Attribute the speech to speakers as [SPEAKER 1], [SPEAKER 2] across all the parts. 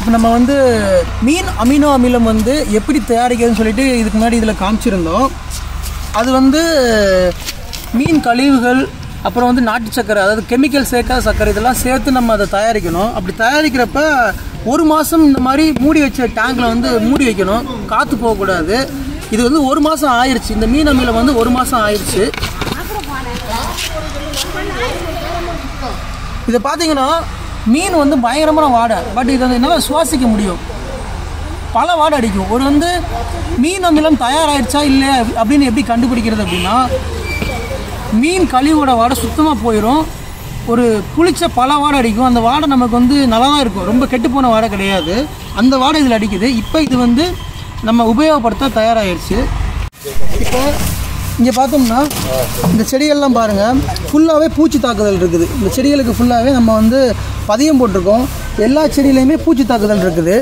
[SPEAKER 1] இப்போ நம்ம வந்து மீன் அமினோ அமிலம் வந்து எப்படி தயாரிக்கிறதுன்னு சொல்லிட்டு இதுக்கு முன்னாடி இதில் காமிச்சிருந்தோம் அது வந்து மீன் கழிவுகள் அப்புறம் வந்து நாட்டு சர்க்கரை அதாவது கெமிக்கல் சேர்க்காத சர்க்கரை இதெல்லாம் சேர்த்து நம்ம அதை தயாரிக்கணும் அப்படி தயாரிக்கிறப்ப ஒரு மாதம் இந்த மாதிரி மூடி வச்ச டேங்கில் வந்து மூடி வைக்கணும் காற்று போகக்கூடாது இது வந்து ஒரு மாதம் ஆயிடுச்சு இந்த மீன் அமிலம் வந்து ஒரு மாதம் ஆயிடுச்சு இதை பார்த்தீங்கன்னா மீன் வந்து பயங்கரமான வாடை பட் இதை வந்து என்னால் சுவாசிக்க முடியும் பல வாடை அடிக்கும் ஒரு வந்து மீன் அமிலம் தயாராகிடுச்சா இல்லை அப்படின்னு எப்படி கண்டுபிடிக்கிறது அப்படின்னா மீன் கழிவோட வாடை சுத்தமாக போயிடும் ஒரு புளிச்ச பல வாடை அடிக்கும் அந்த வாடை நமக்கு வந்து நல்லா தான் இருக்கும் ரொம்ப கெட்டுப்போன வாடை கிடையாது அந்த வாடை இதில் அடிக்குது இப்போ இது வந்து நம்ம உபயோகப்படுத்த தயாராகிடுச்சு இப்போ இங்கே பார்த்தோம்னா இந்த செடிகள்லாம் பாருங்கள் ஃபுல்லாகவே பூச்சி தாக்குதல் இருக்குது இந்த செடிகளுக்கு ஃபுல்லாகவே நம்ம வந்து பதியம் போட்டிருக்கோம் எல்லா செடியிலையுமே பூச்சி தாக்குதல் இருக்குது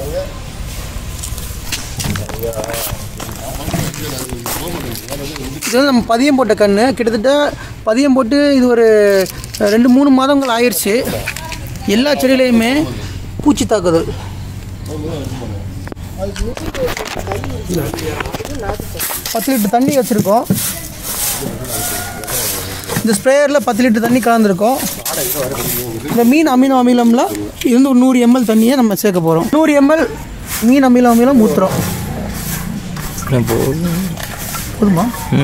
[SPEAKER 1] இது வந்து நம்ம பதியம் போட்ட கன்று கிட்டத்தட்ட பதியம் போட்டு இது ஒரு ரெண்டு மூணு மாதங்கள் ஆயிடுச்சு எல்லா செடியிலையுமே பூச்சி தாக்குதல் பத்து லிட்டர் தண்ணி வச்சுருக்கோம் இந்த ஸ்ப்ரேயரில் பத்து லிட்டர் தண்ணி கலந்துருக்கோம் இந்த மீன் அமினோ அமிலம்ல இருந்து ஒரு நூறு எம்எல் தண்ணியை நம்ம சேர்க்க போகிறோம் நூறு எம்எல் மீன் அமினோ அமிலம் ஊற்றுறோம் போதுமா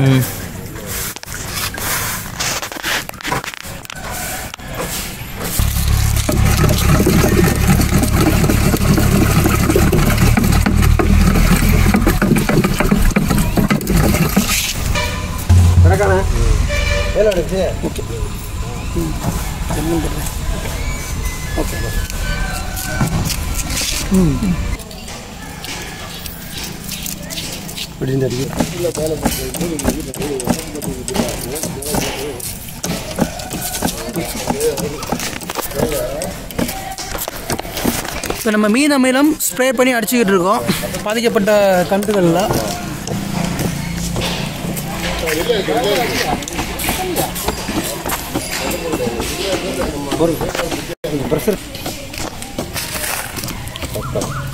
[SPEAKER 2] கணக்கான வேலை அடிச்சு இப்படி அடிக்கு
[SPEAKER 1] இப்போ நம்ம மீன் அமிலம் ஸ்ப்ரே பண்ணி அடிச்சுக்கிட்டு இருக்கோம் பாதிக்கப்பட்ட கன்றுகளில்
[SPEAKER 2] ப்ரெஷர்